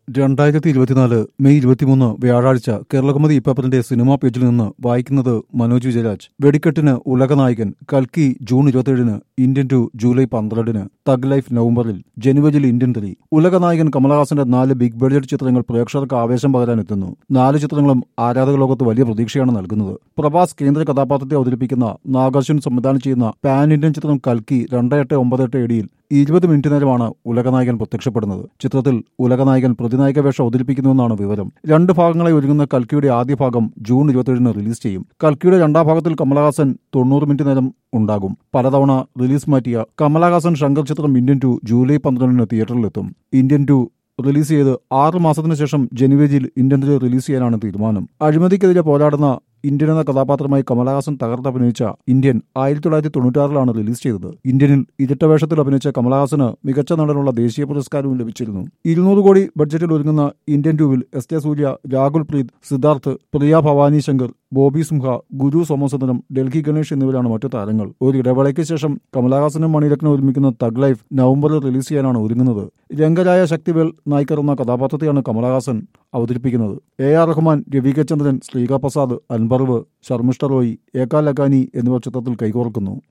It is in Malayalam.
രണ്ടായിരത്തി ഇരുപത്തിനാല് മെയ് ഇരുപത്തിമൂന്ന് വ്യാഴാഴ്ച കേരളകൗമുദി ഇപ്പപ്പറിന്റെ സിനിമാ പേജിൽ നിന്ന് വായിക്കുന്നത് മനോജ് വിജയരാജ് വെടിക്കെട്ടിന് ഉലകനായകൻ കൽക്കി ജൂൺ ഇരുപത്തിയേഴിന് ഇന്ത്യൻ ടു ജൂലൈ പന്ത്രണ്ടിന് തഗ് ലൈഫ് നവംബറിൽ ജനുവരിയിൽ ഇന്ത്യൻ ത്രീ ഉലകനായകൻ കമലഹാസന്റെ നാല് ബിഗ് ബഡ്ജറ്റ് ചിത്രങ്ങൾ പ്രേക്ഷകർക്ക് ആവേശം പകരാൻ എത്തുന്നു നാല് ചിത്രങ്ങളും ആരാധക ലോകത്ത് വലിയ പ്രതീക്ഷയാണ് നൽകുന്നത് പ്രഭാസ് കേന്ദ്ര കഥാപാത്രത്തെ അവതരിപ്പിക്കുന്ന നാഗാർജുൻ സംവിധാനം ചെയ്യുന്ന പാൻ ഇന്ത്യൻ ചിത്രം കൽക്കി രണ്ട് എട്ട് ഒമ്പത് എട്ട് എടിയിൽ ഇരുപത് മിനിറ്റ് നേരമാണ് ഉലകനായകൻ പ്രത്യക്ഷപ്പെടുന്നത് ചിത്രത്തിൽ ഉലകനായകൻ പ്രതിനായക വേഷം അവതരിപ്പിക്കുന്നുവെന്നാണ് വിവരം രണ്ട് ഭാഗങ്ങളായി ഒരുങ്ങുന്ന കൽക്കിയുടെ ആദ്യ ഭാഗം ജൂൺ ഇരുപത്തിയേഴിന് റിലീസ് ചെയ്യും കൽക്കിയുടെ രണ്ടാം ഭാഗത്തിൽ കമലഹാസൻ തൊണ്ണൂറ് മിനിറ്റ് നേരം ഉണ്ടാകും പലതവണ റിലീസ് മാറ്റിയ കമലഹാസൻ ശങ്കർ ചിത്രം ഇന്ത്യൻ ടു ജൂലൈ പന്ത്രണ്ടിന് തിയേറ്ററിലെത്തും ഇന്ത്യൻ ടു റിലീസ് ചെയ്ത് ആറ് മാസത്തിന് ശേഷം ജനുവരിയിൽ ഇന്ത്യൻ ത്രീ റിലീസ് ചെയ്യാനാണ് തീരുമാനം അഴിമതിക്കെതിരെ പോരാടുന്ന ഇന്ത്യൻ എന്ന കഥാപാത്രമായി കമലഹാസൻ തകർത്തഭിനയിച്ച ഇന്ത്യൻ ആയിരത്തി തൊള്ളായിരത്തി തൊണ്ണൂറ്റാറിലാണ് റിലീസ് ചെയ്തത് ഇന്ത്യനിൽ ഇരട്ട വേഷത്തിൽ അഭിനയിച്ച കമലഹാസന് മികച്ച നടനുള്ള ദേശീയ പുരസ്കാരവും ലഭിച്ചിരുന്നു ഇരുന്നൂറ് കോടി ബഡ്ജറ്റിൽ ഒരുങ്ങുന്ന ഇന്ത്യൻ ടൂവിൽ എസ് ജെ സൂര്യ രാഹുൽ പ്രീത് സിദ്ധാർത്ഥ് പ്രിയ ഭവാനി ശങ്കർ ബോബി സിംഹ ഗുരു സോമസുന്ദരം ഡൽഹി ഗണേഷ് എന്നിവരാണ് മറ്റു താരങ്ങൾ ഒരു ഇടവേളയ്ക്ക് ശേഷം കമലഹാസനും മണിരത്നം ഒരുമിക്കുന്ന തഗ് ലൈഫ് നവംബറിൽ റിലീസ് ചെയ്യാനാണ് ഒരുങ്ങുന്നത് രംഗരായ ശക്തിവേൽ നായ്ക്കർ എന്ന കഥാപാത്രത്തെയാണ് കമലഹാസൻ അവതരിപ്പിക്കുന്നത് A R Rahman Ravi K Chandran Sreekar Prasad Anbariv Sharmishta Roy Eka Lakhani എന്നിവർ ചിത്രത്തിൽ കൈകോർക്കുന്നു